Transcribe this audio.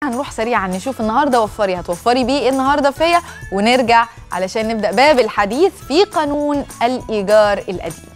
هنروح سريعا نشوف النهارده وفري هتوفري بيه ايه النهارده فيا ونرجع علشان نبدا باب الحديث في قانون الايجار القديم